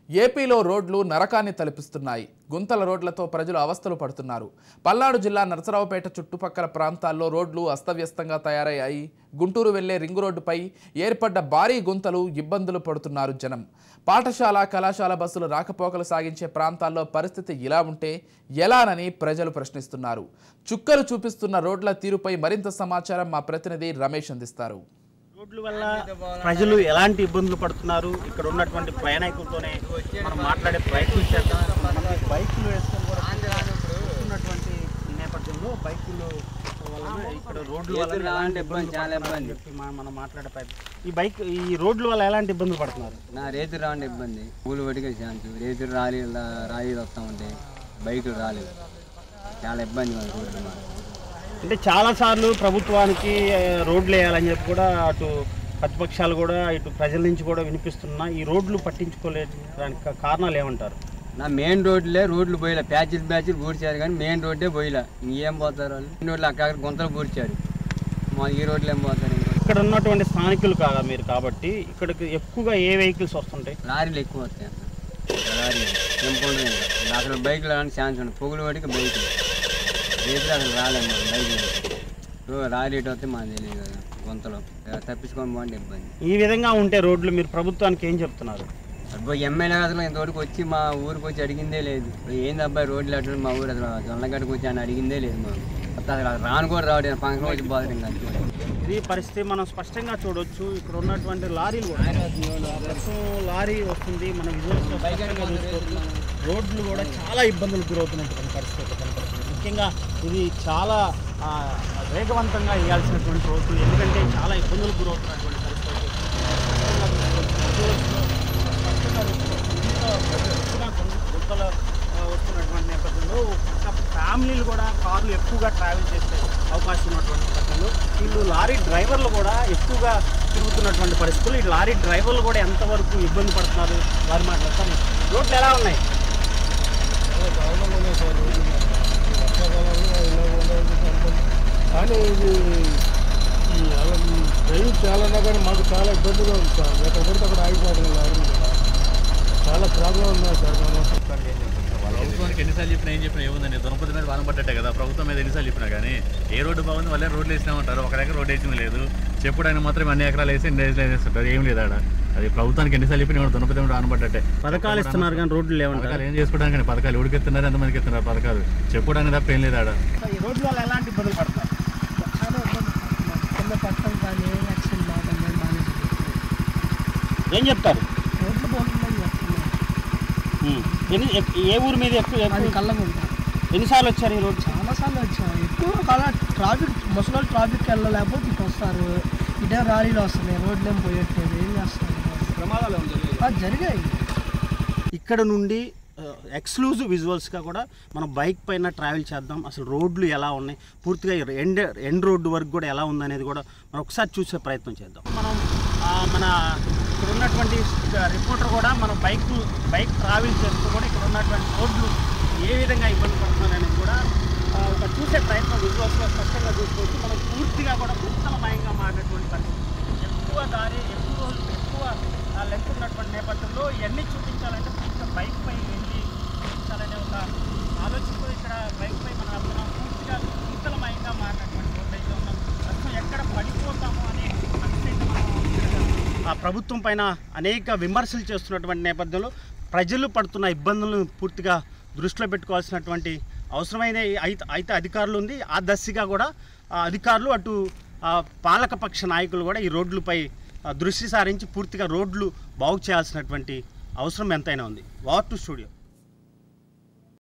ఏపీలో రోడ్లు నరకాన్ని తలపిస్తున్నాయి గుంతల రోడ్లతో ప్రజలు అవస్థలు పడుతున్నారు పల్నాడు జిల్లా నరసరావుపేట చుట్టుపక్కల ప్రాంతాల్లో రోడ్లు అస్తవ్యస్తంగా తయారయ్యాయి గుంటూరు వెళ్లే రింగు రోడ్డుపై ఏర్పడ్డ భారీ గుంతలు ఇబ్బందులు పడుతున్నారు జనం పాఠశాల కళాశాల బస్సులు రాకపోకలు సాగించే ప్రాంతాల్లో పరిస్థితి ఇలా ఉంటే ఎలానని ప్రజలు ప్రశ్నిస్తున్నారు చుక్కలు చూపిస్తున్న రోడ్ల తీరుపై మరింత సమాచారం మా ప్రతినిధి రమేష్ అందిస్తారు రోడ్ల వల్ల ప్రజలు ఎలాంటి ఇబ్బందులు పడుతున్నారు ఇక్కడ ఉన్నటువంటి ప్రయాణికులతోనే మనం మాట్లాడే ప్రయత్నం చేద్దాం కొంతమంది బైకులు వేసుకొని కూడా వస్తున్నటువంటి ఈ నేపథ్యంలో బైకులు వలన ఇక్కడ రోడ్ల వల్ల ఎలాంటి ఇబ్బందులు చాలా పడుతున్నారని చెప్పి మనం మనం మాట్లాడే ప్రయత్నం ఈ బైక్ ఈ రోడ్ల వల్ల ఎలాంటి ఇబ్బందులు పడుతున్నారు నా రైతు రాండి ఇబ్బంది పూలు పడిగే ఛాన్స్ రైతులు రాలి రాయిలు వస్తూ ఉంటాయి బైకులు రాలేదు చాలా ఇబ్బంది ఉంది రోడ్డు మాకు అంటే చాలా సార్లు ప్రభుత్వానికి ఆ, రోడ్లు వేయాలని చెప్పి కూడా అటు ప్రతిపక్షాలు కూడా ఇటు ప్రజల నుంచి కూడా వినిపిస్తున్నా ఈ రోడ్లు పట్టించుకోలేడానికి కారణాలు ఏమంటారు నా మెయిన్ రోడ్లే రోడ్లు పోయిలా ప్యాచెస్ ప్యాచెస్ పూడ్చారు కానీ మెయిన్ రోడ్డే పోయిలా ఇంకేం పోతారు వాళ్ళు మెయిన్ రోడ్లు అక్కడ గుంతలు పూడ్చారు మా ఈ రోడ్లు ఏం పోతారు ఇంకా ఇక్కడ ఉన్నటువంటి స్థానికులు కాగా మీరు కాబట్టి ఇక్కడికి ఎక్కువగా ఏ వెహికల్స్ వస్తుంటాయి లారీలు ఎక్కువ వస్తాయి అసలు లారీ నింపుండదు ఇంకా అసలు బైకులు అలాంటి ఛాన్స్ ఉండదు పొగులు పడికి బైకులు రైతులు అసలు రాలేము బైకులు లారీ ఇటు వస్తే మాకు తెలియదు కదా గుంతలు తప్పించుకొని పోండి ఇబ్బంది ఈ విధంగా ఉంటే రోడ్లు మీరు ప్రభుత్వానికి ఏం చెప్తున్నారు అబ్బో ఎమ్మెల్యే అసలు ఇంతవరకు వచ్చి మా ఊరికి వచ్చి అడిగిందే లేదు ఏంది అబ్బాయి రోడ్లు అట్లా మా ఊరు అసలు జొన్నగడ్డకు వచ్చి అని అడిగిందే లేదు మాకు అసలు రాను కూడా రావడం ఫంక్షన్ వచ్చి పోతుంది ఇంకా అంతే. ఇది పరిస్థితి మనం స్పష్టంగా చూడొచ్చు ఇక్కడ ఉన్నటువంటి లారీలు కూడా ప్రస్తుతం లారీ వస్తుంది మన విజువల్స్లో స్పష్టంగా చూసుకోవచ్చు రోడ్లు కూడా చాలా ఇబ్బందులకు గురవుతున్నటువంటి పరిస్థితి ఇక్కడ కనపడుతుంది ముఖ్యంగా ఇది చాలా ఆ, వేగవంతంగా వేయాల్సినటువంటి రోడ్లు ఎందుకంటే చాలా ఇబ్బందులకు గురవుతున్నటువంటి పరిస్థితి విజువల్స్లో స్పష్టంగా చూసుకోవచ్చు. ఇంత ఎత్తున గుం- గుంతలు ఆ, వస్తున్నటువంటి నేపథ్యంలో ఇంకా ఫ్యామిలీలు కూడా కార్లు ఎక్కువగా ట్రావెల్ చేసే అవకాశం ఉన్నటువంటి నేపథ్యంలో వీళ్ళు లారీ డ్రైవర్లు కూడా ఎక్కువగా తిరుగుతున్నటువంటి పరిస్థితులు ఈ లారీ డ్రైవర్లు కూడా ఎంతవరకు ఇబ్బంది పడుతున్నారు వారి మాట్లాడతారు రోడ్లు ఎలా ఉన్నాయి కానీ ఇది ఈ అలా- ఈ డ్రైవ్ చాలా కానీ మాకు చాలా ఇబ్బందిగా ఉంది సార్ ఎక్కడ పడితే అక్కడ ఆగిపోవడం లారీ కూడా చాలా ప్రాబ్లం ఉంది సార్ ప్రభుత్వానికి ఎన్నిసార్లు చెప్పినా ఏం చెప్పినా ఏముందని దునపతి మీద వాన పడ్డట్టే కదా ప్రభుత్వం మీద ఎన్నిసార్లు చెప్పినా కానీ ఏ రోడ్డు బాగుంది వాళ్ళే రోడ్లు వేసినామంటారు ఒక దగ్గర రోడ్డు వేసింది లేదు చెప్పుడానికి మాత్రం అన్ని ఎకరాలు వేసి ఎన్ని ఎకరాలు వేస్తుంటారు ఏం లేదు ఆడ అది ప్రభుత్వానికి ఎన్నిసార్లు చెప్పినా కూడా దునపతి మీద వాన పడ్డట్టే పథకాలు ఇస్తున్నారు కానీ రోడ్లు లేవంటారు పథకాలు ఏం చేసుకోవడానికి కానీ పథకాలు ఎవరికి ఎత్తున్నారు ఎంతమందికి ఎత్తున్నారు పథకాలు చెప్పుకోవడానికి తప్ప ఏం లేదు ఆడ ఈ రోడ్ల వల్ల ఎలాంటి ఇబ్బందులు పడుతున్నారు చాలా ఇబ్బంది పడుతున్నాం కింద పట్టడం కానీ ఏ యాక్సిడెంట్ బాగుంది బాగానే జరుగుతుంది ఏం చెప్తారు రోడ్లు బాగుందని చెప్తున్నాం ఉమ్. ఎన్ని ఎక్- ఏ ఊరు మీద ఎక్కువ అది ఎక్కువ- కళ్ళం ఉంటాం ఎన్నిసార్లు వచ్చారు ఈ రోడ్డు చాలాసార్లు వచ్చాం ఎక్కువ కళ ట్రాఫిక్ ముసలి ట్రాఫిక్ వెళ్ళలేకపోతే ఇటు వస్తారు ఇటే ర్యాలీలు వస్తున్నాయి రోడ్లు ఏం పోయట్లేదు ఏం చేస్తారు ఆ, జరిగాయి ఇక్కడ నుండి ఎక్స్క్లూజివ్ విజువల్స్గా కూడా మనం బైక్ పైన ట్రావెల్ చేద్దాం అసలు రోడ్లు ఎలా ఉన్నాయి పూర్తిగా ఎండ్ ఎండ్ రోడ్డు వరకు కూడా ఎలా ఉందనేది కూడా మనం ఒకసారి చూసే ప్రయత్నం చేద్దాం మనం ఆ, మన ఇక్కడ ఉన్నటువంటి రిపోర్టర్ కూడా మన బైక్ బైక్ ట్రావెల్ చేస్తూ కూడా ఇక్కడ ఉన్నటువంటి రోడ్లు ఏ విధంగా ఇబ్బంది పడుతున్నారు అనేది కూడా ఆ, ఒక చూసే ప్రయత్నం విజువల్స్లో స్పష్టంగా చూసుకోవచ్చు మనం పూర్తిగా కూడా గుంతలమయంగా మారినటువంటి పరిస్థితి ఎక్కువ దారి ఎక్కువ రోజులు ఎక్కువ లెంత్ ఉన్నటువంటి నేపథ్యంలో ఇవన్నీ చూపించాలంటే పూర్తిగా బైక్ పై వెళ్ళి చూపించాలనే ఒక ఆలోచనతో ఇక్కడ బైక్ పై మనం వెళ్తున్నాం పూర్తిగా గుంతలమయంగా మారినటువంటి రోడ్డు అయితే ఉన్నాం ప్రస్తుతం ఎక్కడ పడిపోతాము అనే మనసైతే మనం ఆ ప్రభుత్వం పైన అనేక విమర్శలు చేస్తున్నటువంటి నేపథ్యంలో ప్రజలు పడుతున్న ఇబ్బందులను పూర్తిగా దృష్టిలో పెట్టుకోవాల్సినటువంటి అవసరమైన అయితే అయితే అధికారులు ఉంది ఆ దశగా కూడా ఆ అధికారులు అటు ఆ పాలకపక్ష నాయకులు కూడా ఈ రోడ్లపై ఆ, దృష్టి సారించి పూర్తిగా రోడ్లు బాగు చేయాల్సినటువంటి అవసరం ఎంతైనా ఉంది వార్ టు స్టూడియో